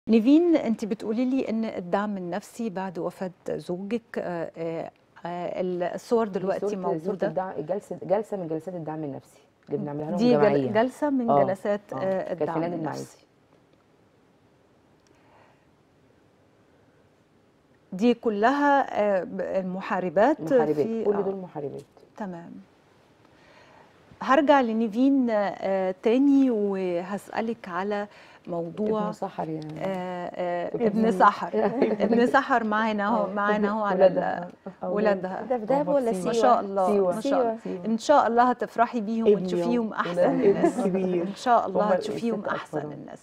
نيفين انت بتقولي لي ان الدعم النفسي بعد وفاه زوجك آه، آه، آه، الصور دلوقتي دي صورة- صورة موجوده الدعم جلسه جلسه من جلسات الدعم النفسي اللي بنعملها لهم دي جل- جماعيه جلسه من آه، جلسات آه، آه، كانت في الدعم نادي النفسي المعادي. دي كلها آه، ب- المحاربات محاربات في كل آه، دول محاربات تمام هرجع لنيفين آه، تاني وهسألك على موضوع ابن سحر يعني آه، آه، ابن- ابن سحر ابن سحر معانا اهو معانا اهو على ال- ولادها. ولادها دبداب ولا سيوة. ما سيوة؟ شاء الله سيوة. ما شاء الله سيوة. ان شاء الله هتفرحي بيهم ابني وتشوفيهم أهو. احسن ولاد الناس كبير. ان شاء الله هما هتشوفيهم الست احسن أطفال. الناس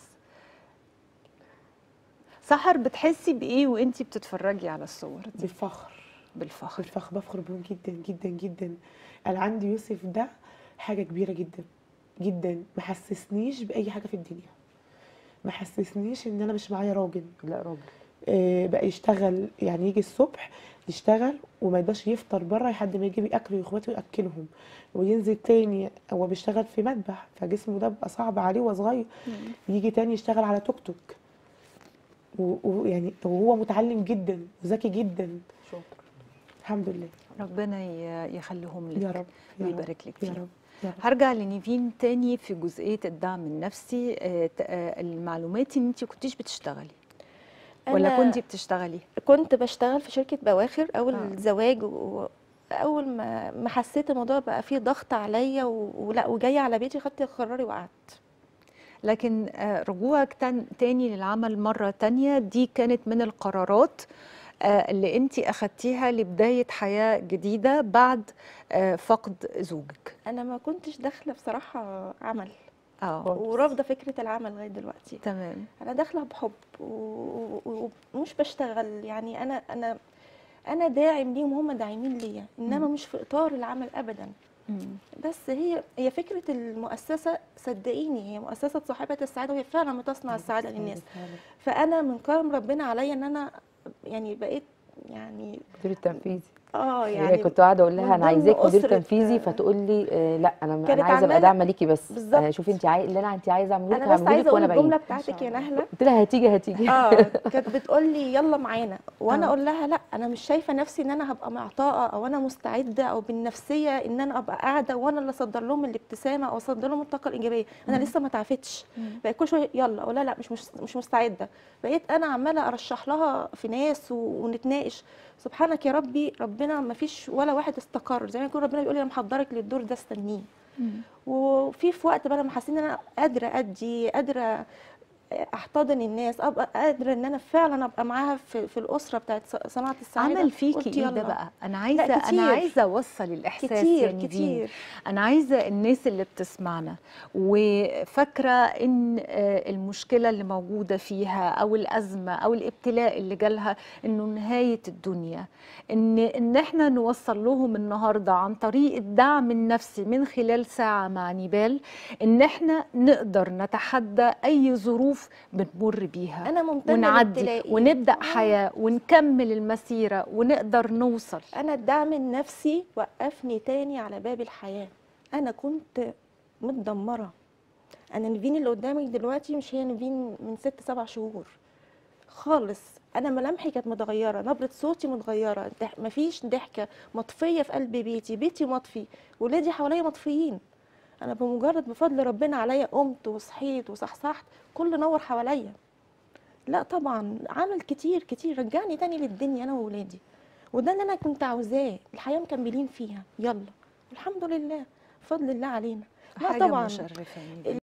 سحر بتحسي بايه وانتي بتتفرجي على الصور دي بالفخر بالفخر بالفخر بفخر بيهم جدا جدا جدا انا عندي يوسف ده حاجه كبيره جدا جدا ما حسسنيش باي حاجه في الدنيا ما حسسنيش ان انا مش معايا راجل لا راجل آه، بقى يشتغل يعني يجي الصبح يشتغل وما يقدرش يفطر بره لحد ما يجيب اكل واخواته ياكلهم وينزل تاني هو بيشتغل في مذبح فجسمه ده بقى صعب عليه وهو صغير يجي تاني يشتغل على توك توك و- ويعني وهو متعلم جدا وذكي جدا شاطر الحمد لله ربنا ي- يخليهم لك يا رب يا رب ويبارك لك يا فيهم رب يا رب هرجع لنيفين تاني في جزئيه الدعم النفسي آه، ت- آه، المعلومات ان انت كنتيش بتشتغلي ولا أنا كنتي بتشتغلي كنت بشتغل في شركة بواخر أول آه. الزواج وأول ما ما حسيت الموضوع بقى فيه ضغط عليا و- ولا وجاية على بيتي خدت قراري وقعدت لكن آه، رجوعك تان- تاني للعمل مرة تانية دي كانت من القرارات آه، اللي انت اخدتيها لبداية حياة جديدة بعد آه، فقد زوجك أنا ما كنتش داخلة بصراحة عمل اه ورافضة فكرة العمل لغاية دلوقتي تمام أنا داخلة بحب و- و- ومش بشتغل يعني أنا أنا أنا داعم ليهم وهم داعمين ليا إنما مم. مش في إطار العمل أبدا مم. بس هي هي فكرة المؤسسة صدقيني هي مؤسسة صاحبة السعادة وهي فعلا بتصنع السعادة للناس فانا من كرم ربنا عليا ان انا يعني بقيت يعني مدير التنفيذي اه يعني يعني كنت قاعده اقول لها من انا ضمن عايزاك مدير أسرة- تنفيذي فتقول لي آه لا انا كانت انا عايزه ابقى عمالة- داعمه ليكي بس بالظبط. آه شوفي انت عاي... اللي انا انت عايزه اعمله لك انا بس هعمله عايزه لك اقول وانا الجمله بعيد بتاعتك يا نهله قلت لها هتيجي هتيجي اه كانت بتقول لي يلا معانا وانا آه. اقول لها لا انا مش شايفه نفسي ان انا هبقى معطاءه او انا مستعده او بالنفسيه ان انا ابقى قاعده وانا اللي اصدر لهم الابتسامه او اصدر لهم الطاقه الايجابيه انا لسه ما تعافتش بقيت كل شويه يلا اقول لها لا مش مش, مش مستعده بقيت انا عماله ارشح لها في ناس و- ونتناقش سبحانك يا ربي ربنا ما فيش ولا واحد استقر زي ما يكون ربنا بيقول لي انا محضرك للدور ده استنيه وفي في وقت بقى لما حسيت ان انا قادره ادي قادره احتضن الناس ابقى قادره ان انا فعلا ابقى معاها في, في الاسره بتاعت ص- صناعه السعاده عمل فيكي قلت ايه ده يلا. بقى انا عايزه لا، انا كتير. عايزه اوصل الاحساس يا كتير نيفين. كتير انا عايزه الناس اللي بتسمعنا وفاكره ان آه، المشكله اللي موجوده فيها او الازمه او الابتلاء اللي جالها انه نهايه الدنيا ان ان احنا نوصل لهم النهارده عن طريق الدعم النفسي من خلال ساعه مع نيبال ان احنا نقدر نتحدى اي ظروف بنمر بيها انا ممتنه ونعدي لابتلائي. ونبدا آه. حياه ونكمل المسيره ونقدر نوصل انا الدعم النفسي وقفني تاني على باب الحياه انا كنت متدمره انا نيفين اللي قدامك دلوقتي مش هي نيفين من ست سبع شهور خالص انا ملامحي كانت متغيره نبره صوتي متغيره ضح- مفيش ضحكه مطفيه في قلب بيتي بيتي مطفي ولادي حواليا مطفيين انا بمجرد بفضل ربنا عليا قمت وصحيت وصحصحت كل نور حواليا لا طبعا عمل كتير كتير رجعني تاني للدنيا انا وولادي وده اللي انا كنت عاوزاه الحياه مكملين فيها يلا الحمد لله بفضل الله علينا لا حاجه طبعا مشرفه يا نيفين.